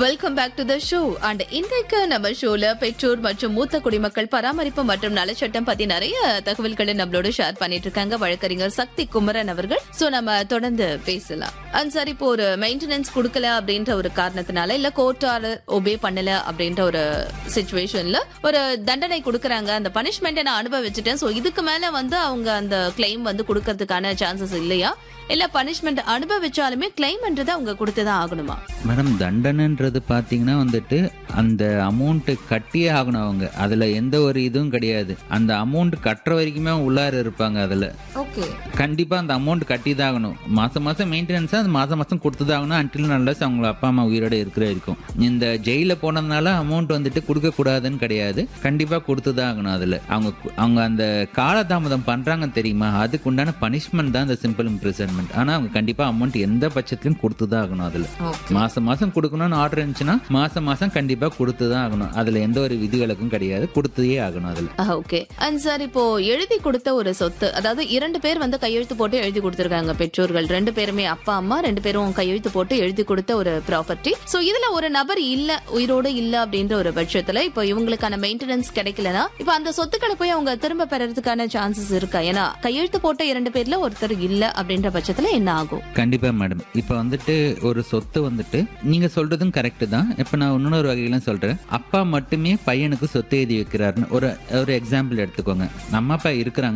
welcome back to the show and இன்றைக்கு நம்ம ஷோல பெற்றோர் மற்றும் மூத்த குடிமக்கள் பராமரிப்பு மற்றும் நலச்சட்டம் பத்தி நிறைய தகவல்களை நம்மளோட ஷேர் பண்ணிட்டு இருக்காங்க வழக்கறிஞர் சக்தி குமரன் அவர்கள் சோ நம்ம தொடர்ந்து பேசலாம் அண்ட் சார் இப்போ ஒரு மெயின்டெனன்ஸ் கொடுக்கல அப்படின்ற ஒரு காரணத்தினால இல்ல கோர்ட் ஆர்டர் ஒபே பண்ணல அப்படின்ற ஒரு சுச்சுவேஷன்ல ஒரு தண்டனை கொடுக்கறாங்க அந்த பனிஷ்மெண்ட்டை நான் அனுபவிச்சுட்டேன் சோ இதுக்கு மேல வந்து அவங்க அந்த கிளைம் வந்து கொடுக்கறதுக்கான சான்சஸ் இல்லையா இல்ல பனிஷ்மெண்ட் அனுபவிச்சாலுமே கிளைம்ன்றது அவங்க கொடுத்துதான் ஆகணுமா மேடம் தண்டனைன்றது பார்த்தீங்கன்னா வந்துட்டு அந்த அமௌண்ட்டு கட்டியே ஆகணும் அவங்க அதில் எந்த ஒரு இதுவும் கிடையாது அந்த அமௌண்ட் கட்டுற வரைக்குமே அவங்க உள்ளார இருப்பாங்க அதில் ஓகே கண்டிப்பாக அந்த அமௌண்ட் கட்டி தான் ஆகணும் மாதம் மாதம் மெயின்டெனன்ஸாக அந்த மாதம் மாதம் கொடுத்து தான் ஆகணும் அன்டில் நல்லஸ் அவங்க அப்பா அம்மா உயிரோட இருக்கிற வரைக்கும் இந்த ஜெயிலில் போனதுனால அமௌண்ட் வந்துட்டு கொடுக்கக்கூடாதுன்னு கிடையாது கண்டிப்பாக கொடுத்து தான் ஆகணும் அதில் அவங்க கு- அவங்க அந்த காலதாமதம் பண்ணுறாங்க தெரியுமா அதுக்கு உண்டான பனிஷ்மெண்ட் தான் அந்த சிம்பிள் இம்ப்ரிசன்மெண்ட் ஆனால் அவங்க கண்டிப்பாக அமௌண்ட் எந்த பட்சத்துலையும் கொடுத்து தான் ஆகணும் அதில் ஓகே மாசம் மாசம் கொடுக்கணும்னு ஆர்டர் இருந்துச்சுன்னா மாசம் மாசம் கண்டிப்பா கொடுத்து தான் ஆகணும் அதுல எந்த ஒரு விதிவிலக்கும் கிடையாது கொடுத்தே ஆகணும் அதுல ஓகே அண்ட் சார் இப்போ எழுதி கொடுத்த ஒரு சொத்து அதாவது இரண்டு பேர் வந்து கையெழுத்து போட்டு எழுதி கொடுத்திருக்காங்க பெற்றோர்கள் ரெண்டு பேருமே அப்பா அம்மா ரெண்டு பேரும் கையெழுத்து போட்டு எழுதி கொடுத்த ஒரு ப்ராப்பர்ட்டி சோ இதுல ஒரு நபர் இல்ல உயிரோட இல்ல அப்படின்ற ஒரு பட்சத்துல இப்போ இவங்களுக்கான மெயின்டெனன்ஸ் கிடைக்கலனா இப்போ அந்த சொத்துக்களை போய் அவங்க திரும்ப பெறறதுக்கான சான்சஸ் இருக்கா ஏன்னா கையெழுத்து போட்ட இரண்டு பேர்ல ஒருத்தர் இல்ல அப்படின்ற பட்சத்துல என்ன ஆகும் கண்டிப்பா மேடம் இப்ப வந்துட்டு ஒரு சொத்து வந்துட்டு நீங்க சொல்றதும் கரெக்ட் தான் இப்ப நான் இன்னொரு வகையில சொல்றேன் அப்பா மட்டுமே பையனுக்கு சொத்து எழுதி வைக்கிறாருன்னு ஒரு ஒரு எக்ஸாம்பிள் எடுத்துக்கோங்க நம்ம அப்பா இருக்கிறாங்க